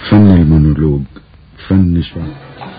فن المونولوج فن شعر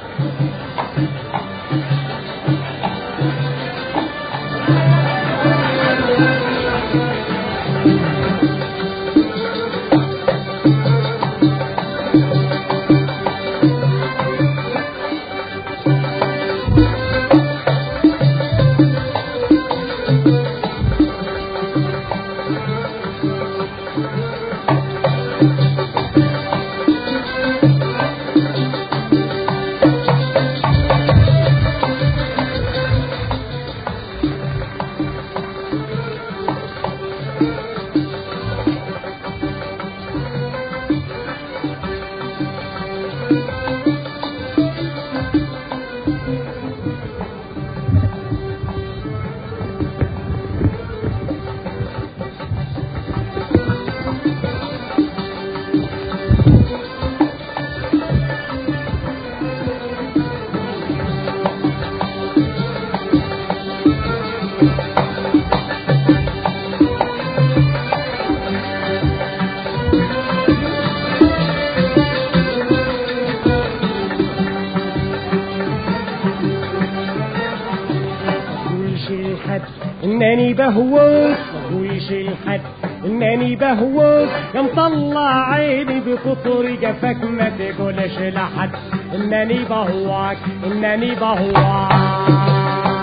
قولش الحد انني بهوك قولش الحد انني بهوك يا مطلع عيني بقطر جفاك ما تقولش لحد انني بهواك انني بهواك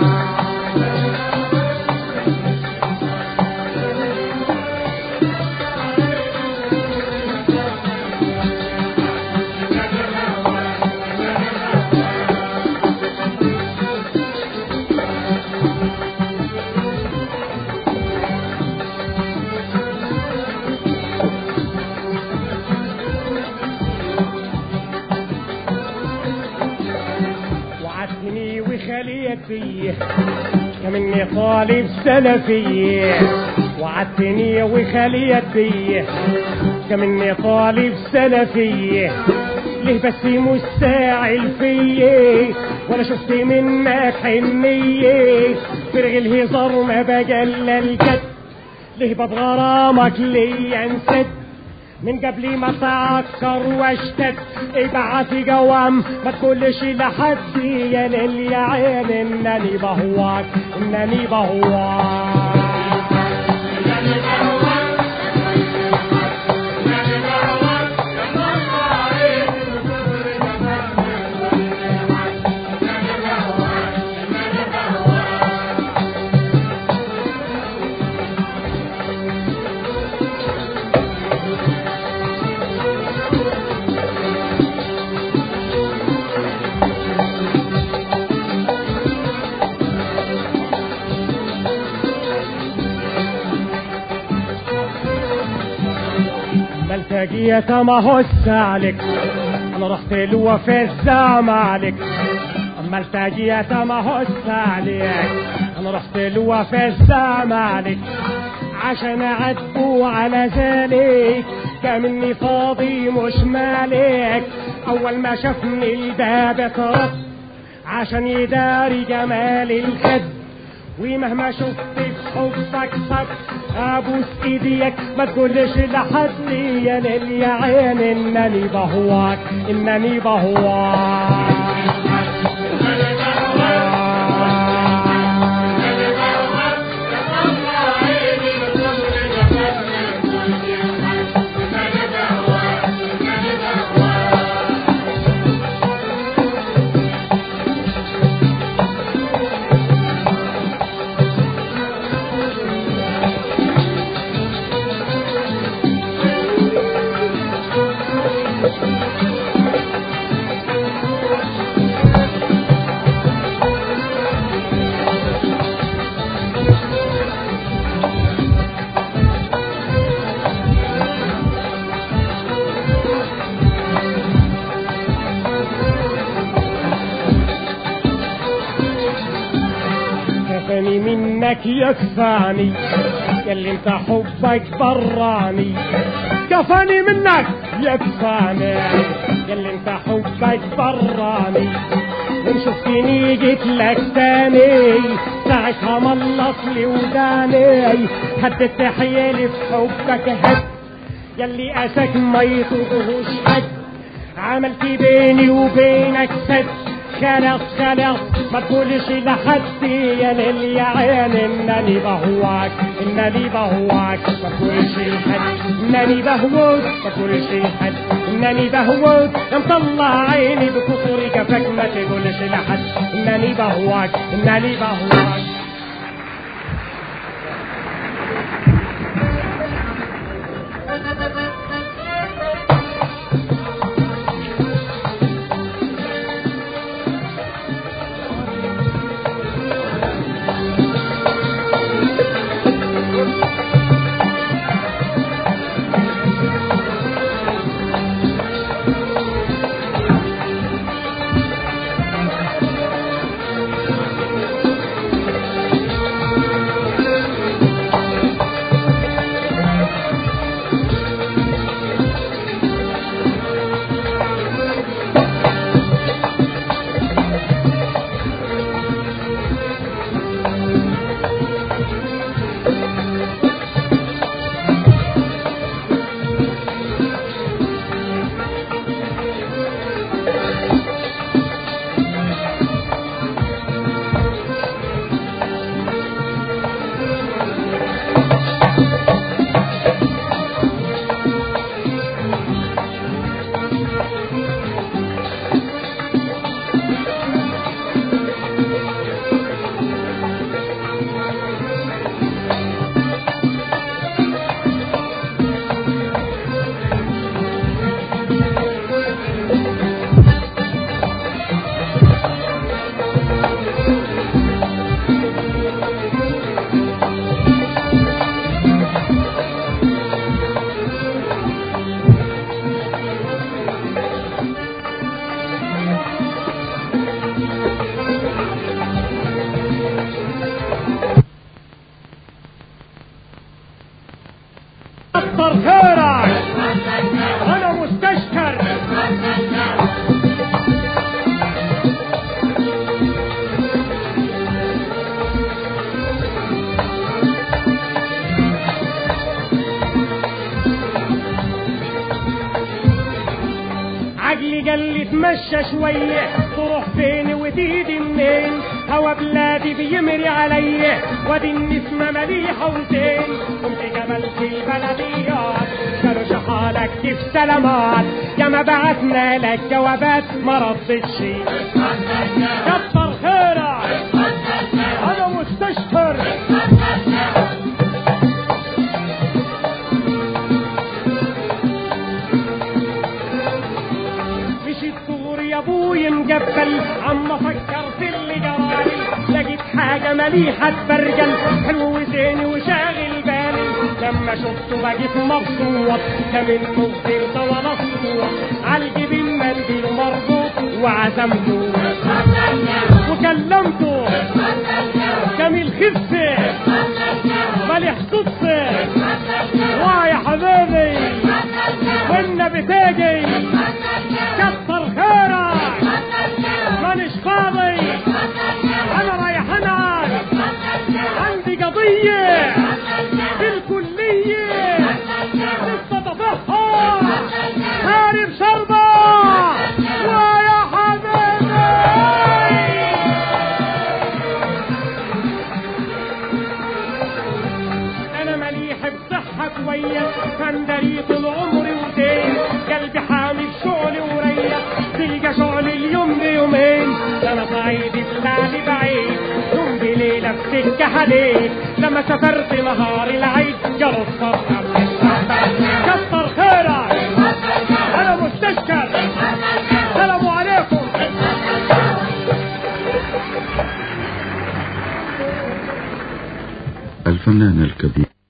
وعدتني وخليت فيه كمني طالب سلفية وعدتني وخليت فيه كمني طالب سلفية ليه بس مستاعل فيي ولا شفت منك حنية فرغ الهزار ما بقل الجد ليه بغرامك ليه انسد من قبل ما تعكر واشتد ابعت جوام ما تقولش لحد يا ليل يا عين انني بهواك انني بهواك ملتقية ما هس عليك انا رحت له في الزمالك اما التقية ما هس عليك انا رحت له في الزمالك عشان اعدوا على ذلك كمني فاضي مش مالك اول ما شافني الباب اترد عشان يداري جمال الخد ومهما شفت في حبك صك ابوس ايديك ما تقولش لحد يا ليل يا عين انني بهواك انني بهواك كفاني منك يكفاني ياللي انت حبك براني كفاني منك يكفاني ياللي انت حبك براني وان شفتني جيت لك تاني ساعتها ملص لي وداني هدت حيالي في حبك هد ياللي اساك ما يطوقهوش حد عملت بيني وبينك سد خلاص خلاص ما تقولش لحد يا ليل يا عين انني بهواك انني بهواك ما تقولش لحد انني بهواك ما تقولش لحد انني بهواك يا مطلع عيني بكسر جفاك ما تقولش لحد انني بهواك انني بهواك كتر خيرك انا مستشكر عقلي قال لي اتمشى شوية تروح فين وتيجي منين هوا بلادي بيمري عليا وادي النسمة مليحة وزين قمت جبلت البلديات قالوا شحالك كيف سلامات يا ما بعتنا لك جوابات ما ردتش كتر خيرك انا مستشكر مشيت دغري يا ابوي مقبل عم افكر في اللي جرالي لقيت حاجه مليحه تبرجل حلو وزين وشاغل بالي لما شفته بقيت مبسوط كمان فضلت وانا صوت عالجبين منديل مربوط وعزمته وكلمته جميل خفه مليح صدفه واه يا حبيبي والنبي تاجي كتر خيرك مانيش فاضي انا رايح انعك عندي قضية في الكلية لسه طفحها هارب شربة ويا حبيبي انا مليح بصحة كويس كان دري طول عمري وزين قلبي حامي بشغلي وريح تلقى شغلي اليوم بيومين ده انا صعيدي طلعلي بعيد يوم بليلة في سكة حديد لما سافرت نهار العيد جرى الصرحة كتر خيرك انا مستشكر السلام عليكم الفنان الكبير